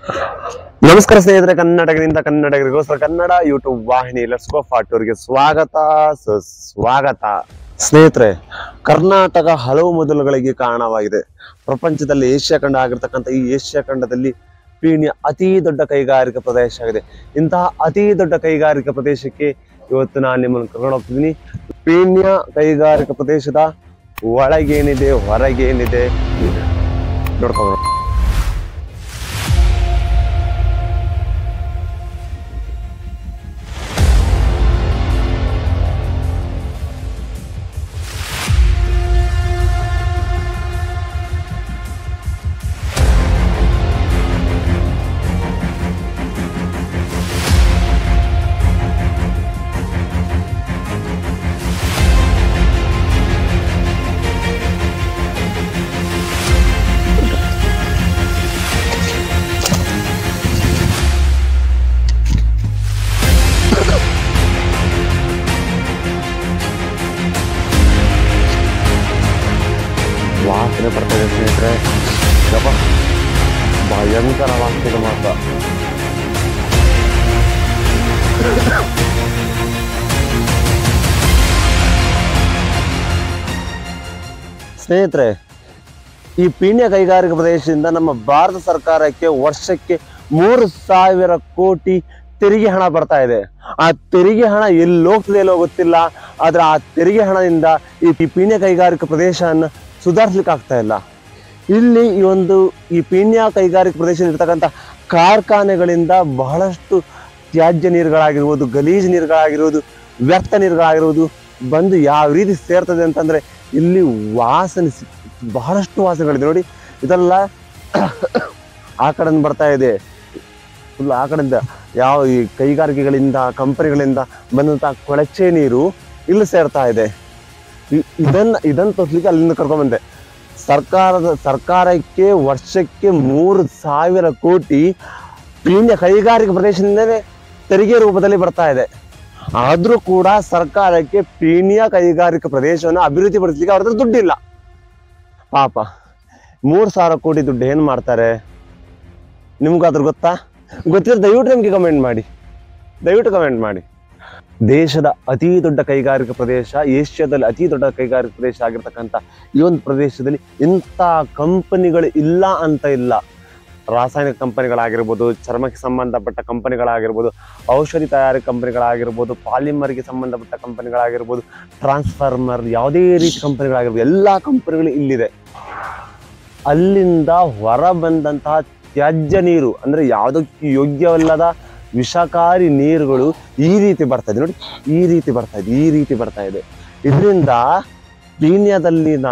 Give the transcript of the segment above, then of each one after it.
ನಮಸ್ಕಾರ ಸ್ನೇಹಿತರೆ ಕನ್ನಡಗರಿಂದ ಕನ್ನಡಿಗರಿಗೋಸ್ಕರ ಕನ್ನಡ ಯೂಟ್ಯೂಬ್ ವಾಹಿನಿ ಲೆಟ್ಸ್ ಗೋ ಫಾಟೂರ್ಗೆ ಸ್ವಾಗತ ಸುಸ್ವಾಗತ ಸ್ನೇಹಿತರೆ ಕರ್ನಾಟಕ ಹಲವು ಮೊದಲುಗಳಿಗೆ ಕಾರಣವಾಗಿದೆ ಪ್ರಪಂಚದಲ್ಲಿ ಏಷ್ಯಾ ಖಂಡ ಆಗಿರ್ತಕ್ಕಂಥ ಈ ಏಷ್ಯಾ ಖಂಡದಲ್ಲಿ ಪೀಣ್ಯ ಅತಿ ದೊಡ್ಡ ಕೈಗಾರಿಕಾ ಪ್ರದೇಶ ಆಗಿದೆ ಇಂತಹ ಅತಿ ದೊಡ್ಡ ಕೈಗಾರಿಕಾ ಪ್ರದೇಶಕ್ಕೆ ಇವತ್ತು ನಾನು ನಿಮ್ಮನ್ನು ಕರ್ಕೊಂಡು ಹೋಗ್ತಿದ್ದೀನಿ ಪೀಣ್ಯ ಕೈಗಾರಿಕಾ ಪ್ರದೇಶದ ಒಳಗೇನಿದೆ ಹೊರಗೇನಿದೆ ನೋಡ್ಕೊಂಡು ವಾಸನೆ ಬರ್ತದೆ ಸ್ನೇಹಿತರೆ ಯಪ್ಪ ಭಯಂಕರ ವಾಸನೆ ಮಾತ್ರ ಸ್ನೇಹಿತರೆ ಈ ಪೀಣ್ಯ ಕೈಗಾರಿಕಾ ಪ್ರದೇಶದಿಂದ ನಮ್ಮ ಭಾರತ ಸರ್ಕಾರಕ್ಕೆ ವರ್ಷಕ್ಕೆ ಮೂರು ಸಾವಿರ ಕೋಟಿ ತೆರಿಗೆ ಹಣ ಬರ್ತಾ ಇದೆ ಆ ತೆರಿಗೆ ಹಣ ಎಲ್ಲಿ ಹೋಗ್ತದೆ ಎಲ್ಲೋ ಗೊತ್ತಿಲ್ಲ ಆದ್ರೆ ಆ ತೆರಿಗೆ ಹಣದಿಂದ ಈ ಈ ಪೀಣ್ಯ ಕೈಗಾರಿಕಾ ಪ್ರದೇಶವನ್ನು ಸುಧಾರಿಸ್ಲಿಕ್ಕೆ ಆಗ್ತಾ ಇಲ್ಲ ಇಲ್ಲಿ ಈ ಒಂದು ಈ ಪೀಣ್ಯ ಕೈಗಾರಿಕಾ ಪ್ರದೇಶ ಇರ್ತಕ್ಕಂಥ ಕಾರ್ಖಾನೆಗಳಿಂದ ಬಹಳಷ್ಟು ತ್ಯಾಜ್ಯ ನೀರುಗಳಾಗಿರ್ಬೋದು ಗಲೀಜು ನೀರುಗಳಾಗಿರ್ಬೋದು ವ್ಯರ್ಥ ನೀರುಗಳಾಗಿರ್ಬೋದು ಬಂದು ಯಾವ ರೀತಿ ಸೇರ್ತದೆ ಅಂತಂದ್ರೆ ಇಲ್ಲಿ ವಾಸನೆ ಸಿ- ಬಹಳಷ್ಟು ವಾಸನೆಗಳಿದೆ ನೋಡಿ ಇದೆಲ್ಲ ಆ ಕಡೆಯಿಂದ ಬರ್ತಾ ಇದೆ ಫುಲ್ ಆ ಕಡೆಯಿಂದ ಯಾವ ಈ ಕೈಗಾರಿಕೆಗಳಿಂದ ಕಂಪನಿಗಳಿಂದ ಬಂದಂತಹ ಕೊಳಚೆ ನೀರು ಇಲ್ಲಿ ಸೇರ್ತಾ ಇದೆ ಇ- ಇದನ್ನ ಇದನ್ನ ತೋರಿಸ್ಲಿಕ್ಕೆ ಅಲ್ಲಿಂದ ಕರ್ಕೊಂಡ್ಬಂದೆ ಸರ್ಕಾರದ ಸರ್ಕಾರಕ್ಕೆ ವರ್ಷಕ್ಕೆ ಮೂರು ಸಾವಿರ ಕೋಟಿ ಪೀಣ್ಯ ಕೈಗಾರಿಕಾ ಪ್ರದೇಶದಿಂದಲೇ ತೆರಿಗೆ ರೂಪದಲ್ಲಿ ಬರ್ತಾ ಇದೆ ಆದ್ರೂ ಕೂಡ ಸರ್ಕಾರಕ್ಕೆ ಪೀಣ್ಯ ಕೈಗಾರಿಕಾ ಪ್ರದೇಶವನ್ನು ಅಭಿವೃದ್ಧಿ ಪಡಿಸ್ಲಿಕ್ಕೆ ಅವ್ರ ಹತ್ರ ದುಡ್ಡಿಲ್ಲ ಪಾಪ ಮೂರು ಸಾವಿರ ಕೋಟಿ ದುಡ್ಡು ಏನ್ ಮಾಡ್ತಾರೆ ನಿಮ್ಗಾದ್ರೂ ಗೊತ್ತಾ ಗೊತ್ತಿದ್ರೆ ದಯವಿಟ್ಟು ನಮಗೆ ಕಮೆಂಟ್ ಮಾಡಿ ದಯವಿಟ್ಟು ಕಮೆಂಟ್ ಮಾಡಿ ದೇಶದ ಅತಿ ದೊಡ್ಡ ಕೈಗಾರಿಕಾ ಪ್ರದೇಶ ಏಷ್ಯಾದಲ್ಲಿ ಅತಿ ದೊಡ್ಡ ಕೈಗಾರಿಕಾ ಪ್ರದೇಶ ಆಗಿರ್ತಕ್ಕಂಥ ಈ ಒಂದು ಪ್ರದೇಶದಲ್ಲಿ ಇಂಥ ಕಂಪನಿಗಳು ಇಲ್ಲ ಅಂತ ಇಲ್ಲ ರಾಸಾಯನಿಕ ಕಂಪನಿಗಳಾಗಿರ್ಬೋದು ಚರ್ಮಕ್ಕೆ ಸಂಬಂಧಪಟ್ಟ ಕಂಪನಿಗಳಾಗಿರ್ಬೋದು ಔಷಧಿ ತಯಾರಿಕೆ ಕಂಪನಿಗಳಾಗಿರ್ಬೋದು ಪಾಲಿಮರ್ಗೆ ಸಂಬಂಧಪಟ್ಟ ಕಂಪನಿಗಳಾಗಿರ್ಬೋದು ಟ್ರಾನ್ಸ್ಫಾರ್ಮರ್ ಯಾವುದೇ ರೀತಿ ಕಂಪನಿಗಳಾಗಿರ್ಬೋದು ಎಲ್ಲ ಕಂಪನಿಗಳು ಇಲ್ಲಿದೆ ಅಲ್ಲಿಂದ ಹೊರ ಬಂದಂತಹ ತ್ಯಾಜ್ಯ ನೀರು ಅಂದ್ರೆ ಯಾವುದಕ್ಕೆ ಯೋಗ್ಯವಲ್ಲದ ವಿಷಕಾರಿ ನೀರುಗಳು ಈ ರೀತಿ ಬರ್ತಾ ಇದೆ ನೋಡಿ ಈ ರೀತಿ ಬರ್ತಾ ಇದೆ ಈ ರೀತಿ ಬರ್ತಾ ಇದೆ ಇದರಿಂದ ಪೀಣ್ಯದಲ್ಲಿನ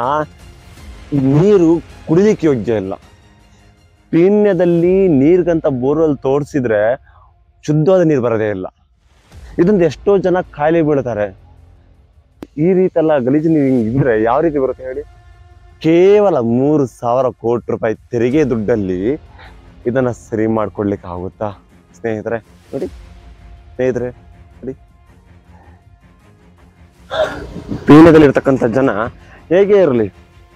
ನೀರು ಕುಡಿಲಿಕ್ಕೆ ಯೋಗ್ಯ ಇಲ್ಲ ಪೀಣ್ಯದಲ್ಲಿ ನೀರಿಗಂತ ಬೋರ್ವೆಲ್ ತೋರಿಸಿದ್ರೆ ಶುದ್ಧವಾದ ನೀರು ಬರೋದೇ ಇಲ್ಲ ಇದರಿಂದ ಎಷ್ಟೋ ಜನ ಕಾಯಿಲೆ ಬೀಳ್ತಾರೆ ಈ ರೀತಿ ಎಲ್ಲ ಗಲೀಜು ನೀರು ಹಿಂಗ್ ಇದ್ರೆ ಯಾವ ರೀತಿ ಬರುತ್ತೆ ಹೇಳಿ ಕೇವಲ ಮೂರು ಸಾವಿರ ಕೋಟಿ ರೂಪಾಯಿ ತೆರಿಗೆ ದುಡ್ಡಲ್ಲಿ ಇದನ್ನ ಸರಿ ಮಾಡ್ಕೊಡ್ಲಿಕ್ಕೆ ಆಗುತ್ತಾ ಸ್ನೇಹಿತರೆ ನೋಡಿ ಸ್ನೇಹಿತರೆ ನೋಡಿ ಪೀಣ್ಯದಲ್ಲಿ ಇರ್ತಕ್ಕಂಥ ಜನ ಹೇಗೆ ಇರಲಿ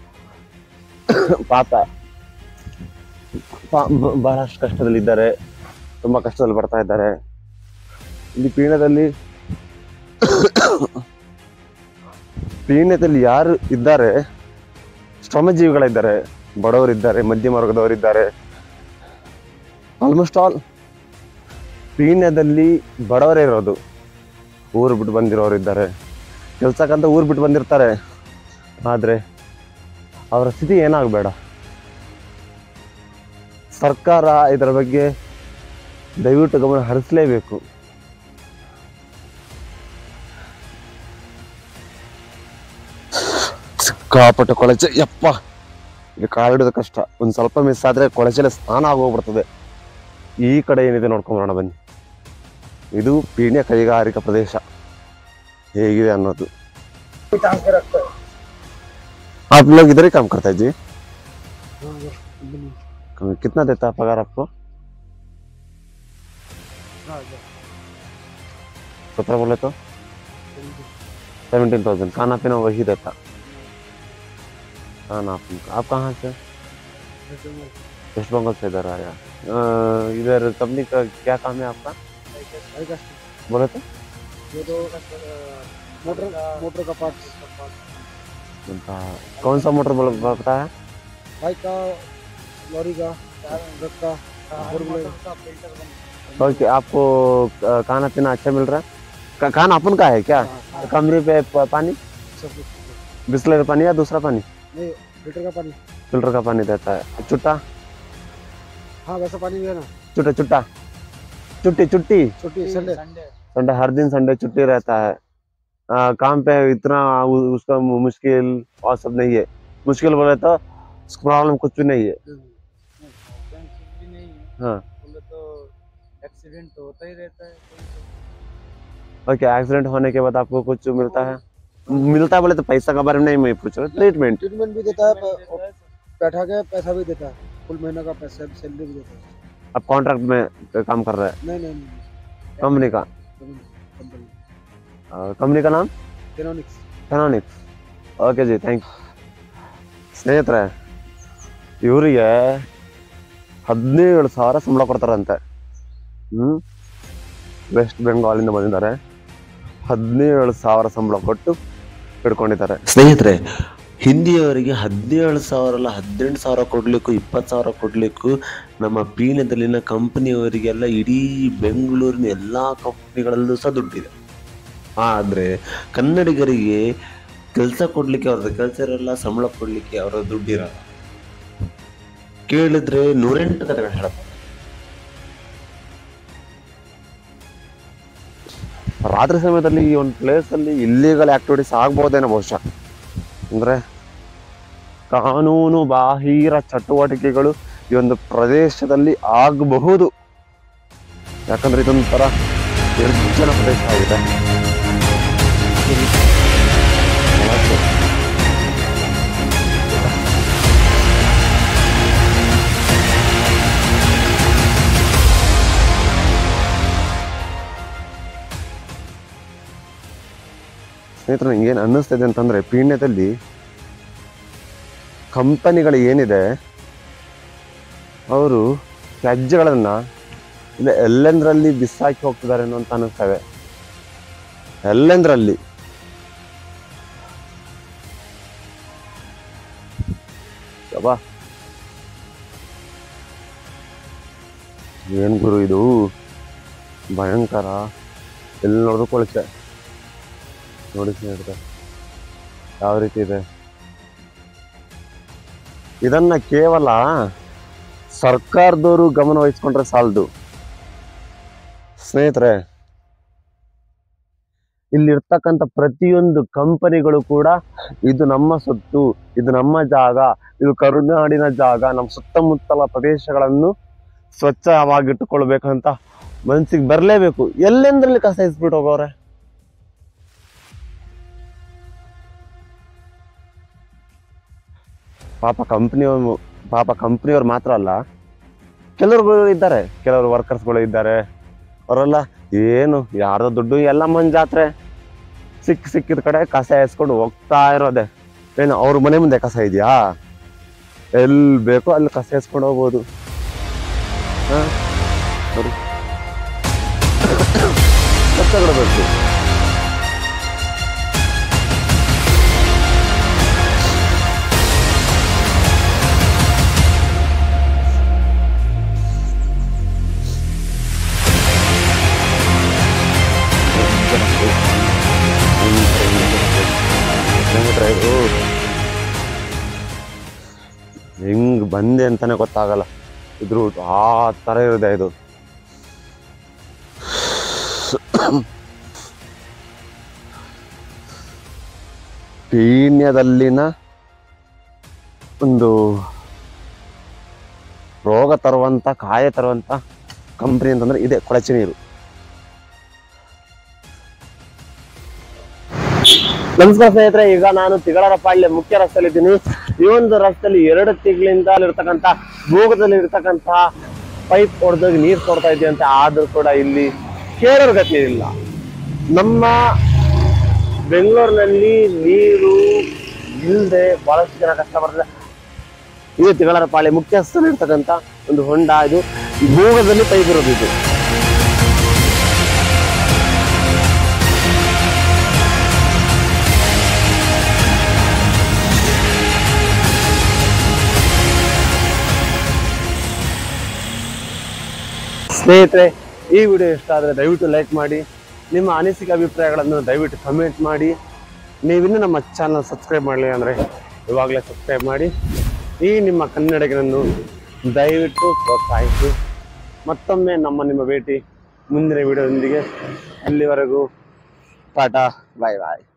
ಪಾಪ ಪಾ- ಬ- ಬಹಳಷ್ಟು ಕಷ್ಟದಲ್ಲಿದ್ದಾರೆ ತುಂಬಾ ಕಷ್ಟದಲ್ಲಿ ಬರ್ತಾ ಇದ್ದಾರೆ ಇಲ್ಲಿ ಪೀಣ್ಯದಲ್ಲಿ ಪೀಣ್ಯದಲ್ಲಿ ಯಾರು ಇದ್ದಾರೆ ಶ್ರಮಜೀವಿಗಳಿದ್ದಾರೆ ಬಡವರಿದ್ದಾರೆ ಮಧ್ಯಮ ವರ್ಗದವರಿದ್ದಾರೆ ಆಲ್ಮೋಸ್ಟ್ ಆಲ್ ಪೀಣ್ಯದಲ್ಲಿ ಬಡವರೇ ಇರೋದು ಊರು ಬಿಟ್ಟು ಬಂದಿರೋರು ಇದ್ದಾರೆ ಕೆಲ್ಸಕ್ಕಂತ ಊರು ಬಿಟ್ಟು ಬಂದಿರ್ತಾರೆ ಆದರೆ ಅವರ ಸ್ಥಿತಿ ಏನಾಗಬೇಡ ಸರ್ಕಾರ ಇದರ ಬಗ್ಗೆ ದಯವಿಟ್ಟು ಗಮನ ಹರಿಸಲೇಬೇಕು ಸಿಕ್ಕಾಪಟ್ಟೆ ಕೊಳಚೆ ಯಪ್ಪ ಇದು ಕಾಲಿಡೋದು ಕಷ್ಟ ಒಂದು ಸ್ವಲ್ಪ ಮಿಸ್ ಆದ್ರೆ ಕೊಳಚೆಲೆ ಸ್ನಾನ ಆಗೋಗ್ಬಿಡ್ತದೆ ಈ ಕಡೆ ಏನಿದೆ ನೋಡ್ಕೊಂಬರೋಣ ಬನ್ನಿ ಇದು ಪೀಣ್ಯ ಕೈಗಾರಿಕಾ ಪ್ರದೇಶ ಹೇಗಿದೆ ಅನ್ನೋದು आप लोग इधर ही काम करता है जी कितना देता है पगार आपको सत्रह बोले तो सेवेंटीन थाउजेंड खाना पीना वही देता खाना आप आप कहाँ से वेस्ट बंगाल से इधर आया अ, इधर कंपनी का क्या काम है आपका बाइक का- बोले तो ये तो मोटर मोटर का पार्ट उनका कौन सा मोटर बोल बताया बाइक का लॉरी का ट्रक का फोर व्हीलर तो क्या आपको अ, खाना पीना अच्छा मिल रहा है का- खाना अपन का है क्या हाँ, कमरे पे प- पानी सब कुछ बिस्लरी पानी या दूसरा पानी नहीं फिल्टर का पानी फिल्टर का पानी देता है चुट्टा हाँ वैसा पानी भी है ना चुट्टा चुट्टा चुट्टी चुट्टी छुट्टी संडे संडे हर दिन संडे छुट्टी रहता है आ, काम पे इतना उ- उसका मु- मुश्किल और सब नहीं है मुश्किल बोले तो प्रॉब्लम कुछ भी नहीं है हाँ बोले तो एक्सीडेंट तो होता ही रहता है ओके एक्सीडेंट होने के बाद आपको कुछ मिलता है मिलता है बोले तो पैसा के बारे में नहीं मैं पूछ रहा ट्रीटमेंट ट्रीटमेंट भी देता है प- और बैठा के पैसा भी देता है फुल महीने का पैसा सैलरी भी देता है अब कॉन्ट्रैक्ट में काम कर रहा है नहीं नहीं नहीं कंपनी का कंपनी ಕಂಪ್ನಿ का नाम ಕೆನಾನಿಕ್ಸ್ ಫೆನಾನಿಕ್ಸ್ ಓಕೆ ಜಿ ಥ್ಯಾಂಕ್ ಯು ಸ್ನೇಹಿತರೆ ಇವರಿಗೆ ಹದಿನೇಳು ಸಾವಿರ ಸಂಬಳ ಕೊಡ್ತಾರಂತೆ ಹ್ಞೂ ವೆಸ್ಟ್ ಬೆಂಗಾಲಿಂದ ಬಂದಿದ್ದಾರೆ ಹದಿನೇಳು ಸಾವಿರ ಸಂಬಳ ಕೊಟ್ಟು ಹಿಡ್ಕೊಂಡಿದ್ದಾರೆ ಸ್ನೇಹಿತರೆ ಹಿಂದಿಯವರಿಗೆ ಹದಿನೇಳು ಸಾವಿರ ಅಲ್ಲ ಹದಿನೆಂಟು ಸಾವಿರ ಕೊಡಲಿಕ್ಕೂ ಇಪ್ಪತ್ತು ಸಾವಿರ ಕೊಡಲಿಕ್ಕೂ ನಮ್ಮ ಪೀಣ್ಯದಲ್ಲಿನ ಕಂಪನಿಯವರಿಗೆಲ್ಲ ಇಡೀ ಬೆಂಗಳೂರಿನ ಎಲ್ಲ ಕಂಪ್ನಿಗಳಲ್ಲೂ ಸಹ ದುಡ್ಡಿದೆ ಆದರೆ ಕನ್ನಡಿಗರಿಗೆ ಕೆಲಸ ಕೊಡಲಿಕ್ಕೆ ಅವ್ರದ್ದು ಕೆಲಸ ಇರಲ್ಲ ಸಂಬಳ ಕೊಡಲಿಕ್ಕೆ ಅವರ ದುಡ್ಡಿರಲ್ಲ ಕೇಳಿದ್ರೆ ನೂರೆಂಟು ಕಥೆಗಳು ಹೇಳಪ್ಪ ರಾತ್ರಿ ಸಮಯದಲ್ಲಿ ಈ ಒಂದು ಪ್ಲೇಸಲ್ಲಿ ಇಲ್ಲಿಗಲ್ ಆಕ್ಟಿವಿಟೀಸ್ ಆಗ್ಬೋದೇನೋ ಬಹುಶಃ ಅಂದರೆ ಕಾನೂನು ಬಾಹಿರ ಚಟುವಟಿಕೆಗಳು ಈ ಒಂದು ಪ್ರದೇಶದಲ್ಲಿ ಆಗಬಹುದು ಯಾಕಂದ್ರೆ ಇದೊಂಥರ ನಿರ್ಜನ ಪ್ರದೇಶ ಆಗಿದೆ ಸ್ನೇಹಿತರೆ ನಿಂಗೇನು ಅನ್ನಿಸ್ತಿದೆ ಅಂತಂದ್ರೆ ಪೀಣ್ಯದಲ್ಲಿ ಕಂಪನಿಗಳು ಏನಿದೆ ಅವರು ತ್ಯಾಜ್ಯಗಳನ್ನ ಇಲ್ಲ ಎಲ್ಲೆಂದ್ರಲ್ಲಿ ಬಿಸಾಕಿ ಹೋಗ್ತಿದ್ದಾರೆ ಅಂತ ಅನ್ನಿಸ್ತವೆ ಎಲ್ಲೆಂದ್ರಲ್ಲಿ ಯಬ್ಬಾ. ಏನ್ ಗುರು ಇದು ಭಯಂಕರ ಎಲ್ಲಿ ನೋಡಿದ್ರು ಕೊಳಚೆ ನೋಡಿ ಸ್ನೇಹಿತರೆ ಯಾವ ರೀತಿ ಇದೆ ಇದನ್ನ ಕೇವಲ ಸರ್ಕಾರದವರು ಗಮನ ವಹಿಸ್ಕೊಂಡ್ರೆ ಸಾಲದು ಸ್ನೇಹಿತರೆ ಇಲ್ಲಿರ್ತಕ್ಕಂಥ ಪ್ರತಿಯೊಂದು ಕಂಪನಿಗಳು ಕೂಡ ಇದು ನಮ್ಮ ಸೊತ್ತು ಇದು ನಮ್ಮ ಜಾಗ ಇದು ಕರುನಾಡಿನ ಜಾಗ ನಮ್ಮ ಸುತ್ತಮುತ್ತಲ ಪ್ರದೇಶಗಳನ್ನು ಸ್ವಚ್ಛವಾಗಿಟ್ಟುಕೊಳ್ಬೇಕಂತ ಮನ್ಸಿಗೆ ಬರಲೇಬೇಕು ಎಲ್ಲೆಂದ್ರಲ್ಲಿ ಕಸ ಇಸ್ಬಿಟ್ಟು ಹೋಗೋರೆ ಪಾಪ ಕಂಪ್ನಿಯವರು ಪಾಪ ಕಂಪ್ನಿಯವ್ರು ಮಾತ್ರ ಅಲ್ಲ ಕೆಲವರು ಇದ್ದಾರೆ ಕೆಲವರು ವರ್ಕರ್ಸ್ಗಳು ಇದ್ದಾರೆ ಅವರೆಲ್ಲ ಏನು ಯಾರ್ದೋ ದುಡ್ಡು ಎಲ್ಲ ಮನ್ ಜಾತ್ರೆ ಸಿಕ್ಕ ಸಿಕ್ಕಿದ ಕಡೆ ಕಸ ಎಸ್ಕೊಂಡು ಹೋಗ್ತಾ ಇರೋದೆ ಏನು ಅವ್ರ ಮನೆ ಮುಂದೆ ಕಸ ಇದೆಯಾ ಎಲ್ಲಿ ಬೇಕೋ ಅಲ್ಲಿ ಕಸ ಎಸ್ಕೊಂಡು ಹೋಗ್ಬೋದು ಹಾ? ನೋಡಿ ಕಷ್ಟಪಡಬೇಕು ಸ್ನೇಹಿತರೆ ಇದು ಹೆಂಗ್ ಬಂದೆ ಅಂತಾನೆ ಗೊತ್ತಾಗಲ್ಲ ಇದ್ರ ಆ ತರ ಇದೆ ಇದು ಪೀಣ್ಯದಲ್ಲಿನ ಒಂದು ರೋಗ ತರುವಂತ ಕಾಯ ತರುವಂತ ಕಂಪ್ನಿ ಅಂತಂದ್ರೆ ಇದೆ ಕೊಳಚೆ ನೀರು ನಮಸ್ಕಾರ ಸ್ನೇಹಿತರೆ ಈಗ ನಾನು ತಿಗಳರಪಾಳ್ಯ ಮುಖ್ಯ ರಸ್ತೆಯಲ್ಲಿ ಇದ್ದೀನಿ ಈ ಒಂದು ರಸ್ತೆಯಲ್ಲಿ ಎರಡು ತಿಂಗಳಿಂದ ಅಲ್ಲಿರ್ತಕ್ಕಂಥ ಭೂಗದಲ್ಲಿ ಇರ್ತಕ್ಕಂಥ ಪೈಪ್ ಹೊಡೆದಾಗ ನೀರು ಕೊಡ್ತಾ ಇದೆಯಂತೆ ಆದ್ರೂ ಕೂಡ ಇಲ್ಲಿ ಕೇಳೋರ್ ಗತಿ ಇಲ್ಲ ನಮ್ಮ ಬೆಂಗಳೂರಿನಲ್ಲಿ ನೀರು ಇಲ್ಲದೆ ಬಹಳಷ್ಟು ಜನ ಕಷ್ಟ ಬರ್ತದೆ ಇದು ತಿಗಳರ ಪಾಳಿ ಮುಖ್ಯಸ್ಥನಿರ್ತಕ್ಕಂಥ ಒಂದು ಹೊಂಡ ಇದು ಭೂಗದಲ್ಲಿ ಪೈಪ್ ಇರೋದು ಇದು ಸ್ನೇಹಿತರೆ ಈ ವಿಡಿಯೋ ಇಷ್ಟ ಆದರೆ ದಯವಿಟ್ಟು ಲೈಕ್ ಮಾಡಿ ನಿಮ್ಮ ಅನಿಸಿಕೆ ಅಭಿಪ್ರಾಯಗಳನ್ನು ದಯವಿಟ್ಟು ಕಮೆಂಟ್ ಮಾಡಿ ನೀವಿನ್ನೂ ನಮ್ಮ ಚಾನಲ್ ಸಬ್ಸ್ಕ್ರೈಬ್ ಮಾಡಲಿ ಅಂದರೆ ಇವಾಗಲೇ ಸಬ್ಸ್ಕ್ರೈಬ್ ಮಾಡಿ ಈ ನಿಮ್ಮ ಕನ್ನಡಿಗರನ್ನು ದಯವಿಟ್ಟು ಪ್ರೋತ್ಸಾಹಿಸಿ ಮತ್ತೊಮ್ಮೆ ನಮ್ಮ ನಿಮ್ಮ ಭೇಟಿ ಮುಂದಿನ ವಿಡಿಯೋದೊಂದಿಗೆ ಅಲ್ಲಿವರೆಗೂ ಟಾಟಾ ಬಾಯ್ ಬಾಯ್